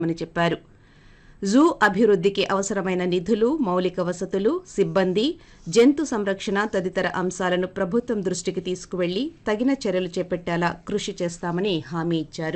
అని చెప్పారు జూ అభివృద్ధికి అవసరమైన నిధులు మౌలిక వసతులు సిబ్బంది జంతు సంరక్షణ తదితర అంశాలను ప్రభుత్వం దృష్టికి తీసుకువెళ్లి తగిన చర్యలు చేపట్టేలా కృషి చేస్తామని హామీ ఇచ్చారు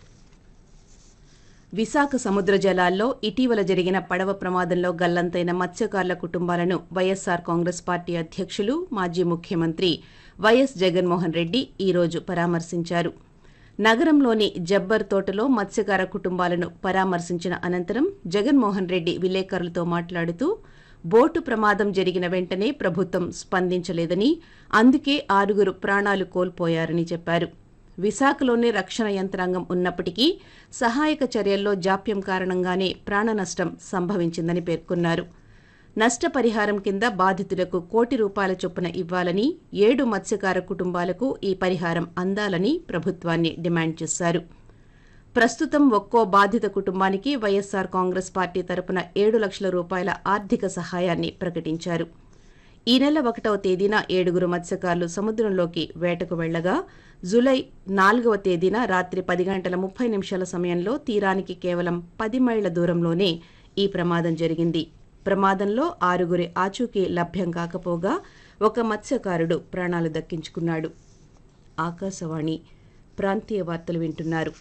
విశాఖ సముద్ర జలాల్లో ఇటీవల జరిగిన పడవ ప్రమాదంలో గల్లంతైన మత్స్యకారుల కుటుంబాలను వైఎస్సార్ కాంగ్రెస్ పార్టీ అధ్యక్షులు మాజీ ముఖ్యమంత్రి వైఎస్ జగన్మోహన్ రెడ్డి ఈ రోజు పరామర్శించారు నగరంలోని జబ్బర్ తోటలో మత్స్యకార కుటుంబాలను పరామర్శించిన అనంతరం జగన్మోహన్ రెడ్డి విలేకరులతో మాట్లాడుతూ బోటు ప్రమాదం జరిగిన వెంటనే ప్రభుత్వం స్పందించలేదని అందుకే ఆరుగురు ప్రాణాలు కోల్పోయారని చెప్పారు విశాఖలోనే రక్షణ యంత్రాంగం ఉన్నప్పటికీ సహాయక చర్యల్లో జాప్యం కారణంగానే ప్రాణ నష్టం సంభవించిందని పేర్కొన్నారు నష్టపరిహారం కింద బాధితులకు కోటి రూపాయల చొప్పున ఇవ్వాలని ఏడు మత్స్యకార కుటుంబాలకు ఈ పరిహారం అందాలని ప్రభుత్వాన్ని డిమాండ్ చేశారు ప్రస్తుతం ఒక్కో బాధిత కుటుంబానికి వైఎస్సార్ కాంగ్రెస్ పార్టీ తరపున ఏడు లక్షల రూపాయల ఆర్థిక సహాయాన్ని ప్రకటించారు ఈ నెల ఒకటవ తేదీన ఏడుగురు మత్స్యకారులు సముద్రంలోకి వేటకు వెళ్లగా జులై నాలుగవ తేదీన రాత్రి పది గంటల ముప్పై నిమిషాల సమయంలో తీరానికి కేవలం పది మైళ్ల దూరంలోనే ఈ ప్రమాదం జరిగింది ప్రమాదంలో ఆరుగురి ఆచూకీ లభ్యం కాకపోగా ఒక మత్స్యకారుడు ప్రాణాలు దక్కించుకున్నాడు ఆకాశవాణి ప్రాంతీయ వార్తలు వింటున్నారు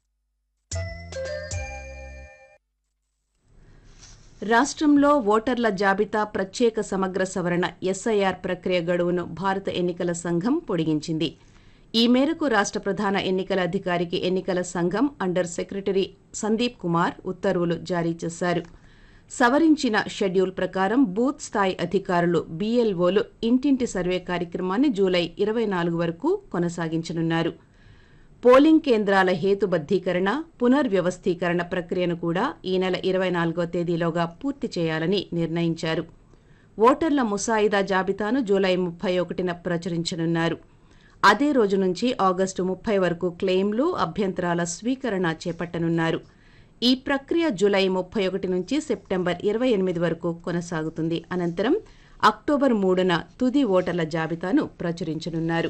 రాష్ట్రంలో ఓటర్ల జాబితా ప్రత్యేక సమగ్ర సవరణ ఎస్ఐఆర్ ప్రక్రియ గడువును భారత ఎన్నికల సంఘం పొడిగించింది ఈ మేరకు రాష్ట్ర ప్రధాన ఎన్నికల అధికారికి ఎన్నికల సంఘం అండర్ సెక్రటరీ సందీప్ కుమార్ ఉత్తర్వులు జారీ చేశారు సవరించిన షెడ్యూల్ ప్రకారం బూత్ స్థాయి అధికారులు బీఎల్ఓలు ఇంటింటి సర్వే కార్యక్రమాన్ని జూలై ఇరవై నాలుగు వరకు కొనసాగించనున్నారు పోలింగ్ కేంద్రాల హేతుబద్దీకరణ పునర్వ్యవస్థీకరణ ప్రక్రియను కూడా ఈ నెల ఇరవై నాలుగో తేదీలోగా పూర్తి చేయాలని నిర్ణయించారు ఓటర్ల ముసాయిదా జాబితాను జూలై ముప్పై ఒకటిన ప్రచురించనున్నారు అదే రోజు నుంచి ఆగస్టు ముప్పై వరకు క్లెయిమ్లు అభ్యంతరాల స్వీకరణ చేపట్టనున్నారు ఈ ప్రక్రియ జూలై ముప్పై ఒకటి నుంచి సెప్టెంబర్ ఇరవై ఎనిమిది వరకు కొనసాగుతుంది అనంతరం అక్టోబర్ మూడున తుది ఓటర్ల జాబితాను ప్రచురించనున్నారు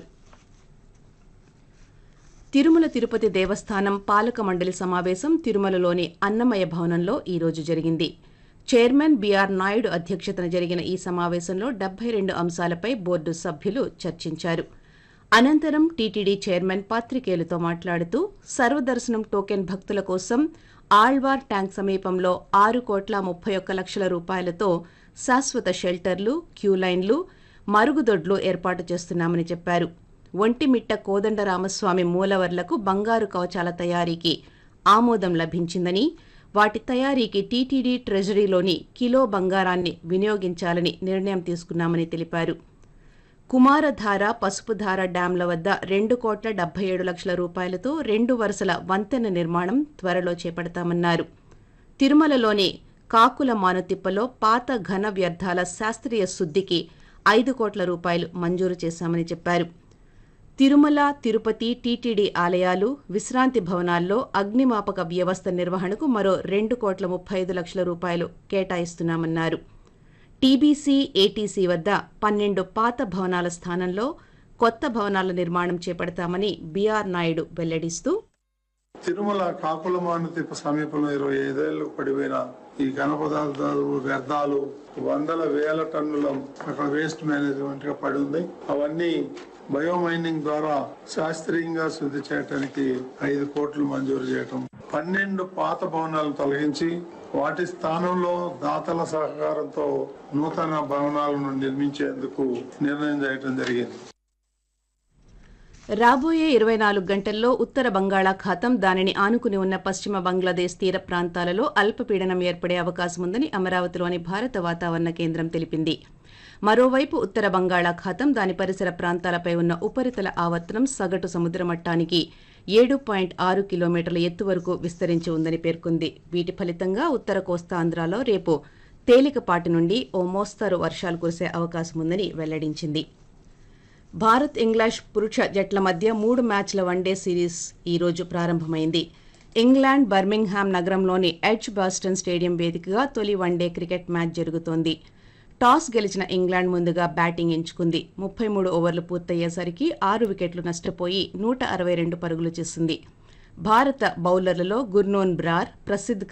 తిరుమల తిరుపతి దేవస్థానం పాలక మండలి సమావేశం తిరుమలలోని అన్నమయ భవనంలో ఈ రోజు జరిగింది చైర్మన్ బీఆర్ నాయుడు అధ్యక్షతన జరిగిన ఈ సమావేశంలో డెబ్బై రెండు అంశాలపై బోర్డు సభ్యులు చర్చించారు అనంతరం టీటీడీ చైర్మన్ పాత్రికేయులతో మాట్లాడుతూ సర్వదర్శనం టోకెన్ భక్తుల కోసం ఆళ్వార్ ట్యాంక్ సమీపంలో ఆరు కోట్ల ముప్పై ఒక్క లక్షల రూపాయలతో శాశ్వత షెల్టర్లు క్యూలైన్లు మరుగుదొడ్లు ఏర్పాటు చేస్తున్నామని చెప్పారు ఒంటిమిట్ట కోదండరామస్వామి మూలవర్లకు బంగారు కవచాల తయారీకి ఆమోదం లభించిందని వాటి తయారీకి టీటీడీ ట్రెజరీలోని కిలో బంగారాన్ని వినియోగించాలని నిర్ణయం తీసుకున్నామని తెలిపారు కుమారధార పసుపుధార డ్యాంల వద్ద రెండు కోట్ల డెబ్బై ఏడు లక్షల రూపాయలతో రెండు వరుసల వంతెన నిర్మాణం త్వరలో చేపడతామన్నారు తిరుమలలోని కాకుల మానుతిప్పలో పాత ఘన వ్యర్థాల శాస్త్రీయ శుద్ధికి ఐదు కోట్ల రూపాయలు మంజూరు చేశామని చెప్పారు తిరుమల తిరుపతి టీటీడీ ఆలయాలు విశ్రాంతి భవనాల్లో అగ్నిమాపక వ్యవస్థ నిర్వహణకు మరో రెండు కోట్ల ముప్పై ఐదు లక్షల రూపాయలు కేటాయిస్తున్నామన్నారు టీబీసీ ఏటీసీ వద్ద పన్నెండు పాత భవనాల స్థానంలో కొత్త భవనాల నిర్మాణం చేపడతామని బీఆర్ నాయుడు వెల్లడిస్తూ తిరుమల కాకుల మానుతిప్ప సమీపంలో ఇరవై ఐదేళ్లు పడిపోయిన ఈ ఘన పదార్థాలు వ్యర్థాలు వందల వేల టన్నుల అక్కడ వేస్ట్ మేనేజ్మెంట్ గా పడి ఉంది అవన్నీ బయోమైనింగ్ ద్వారా శాస్త్రీయంగా శుద్ధి చేయడానికి ఐదు కోట్లు మంజూరు చేయటం పన్నెండు పాత భవనాలను తొలగించి వాటి స్థానంలో దాతల సహకారంతో నూతన భవనాలను నిర్మించేందుకు నిర్ణయం చేయటం జరిగింది రాబోయే ఇరవై నాలుగు గంటల్లో ఉత్తర బంగాళాఖాతం దానిని ఆనుకుని ఉన్న పశ్చిమ బంగ్లాదేశ్ తీర ప్రాంతాలలో అల్పపీడనం ఏర్పడే అవకాశం ఉందని అమరావతిలోని భారత వాతావరణ కేంద్రం తెలిపింది మరోవైపు ఉత్తర బంగాళాఖాతం దాని పరిసర ప్రాంతాలపై ఉన్న ఉపరితల ఆవర్తనం సగటు సముద్ర మట్టానికి ఏడు పాయింట్ ఆరు కిలోమీటర్ల ఎత్తు వరకు విస్తరించి ఉందని పేర్కొంది వీటి ఫలితంగా ఉత్తర కోస్తాంధ్రాలో రేపు తేలికపాటి నుండి ఓ మోస్తరు వర్షాలు కురిసే అవకాశం ఉందని వెల్లడించింది భారత్ ఇంగ్లాండ్ పురుష జట్ల మధ్య మూడు మ్యాచ్ల వన్డే సిరీస్ ఈ రోజు ప్రారంభమైంది ఇంగ్లాండ్ బర్మింగ్హామ్ నగరంలోని ఎడ్జ్ బాస్టన్ స్టేడియం వేదికగా తొలి వన్డే క్రికెట్ మ్యాచ్ జరుగుతోంది టాస్ గెలిచిన ఇంగ్లాండ్ ముందుగా బ్యాటింగ్ ఎంచుకుంది ముప్పై మూడు ఓవర్లు పూర్తయ్యేసరికి ఆరు వికెట్లు నష్టపోయి నూట అరవై రెండు పరుగులు చేసింది భారత బౌలర్లలో గుర్నోన్ బ్రార్ ప్రసిద్ధ్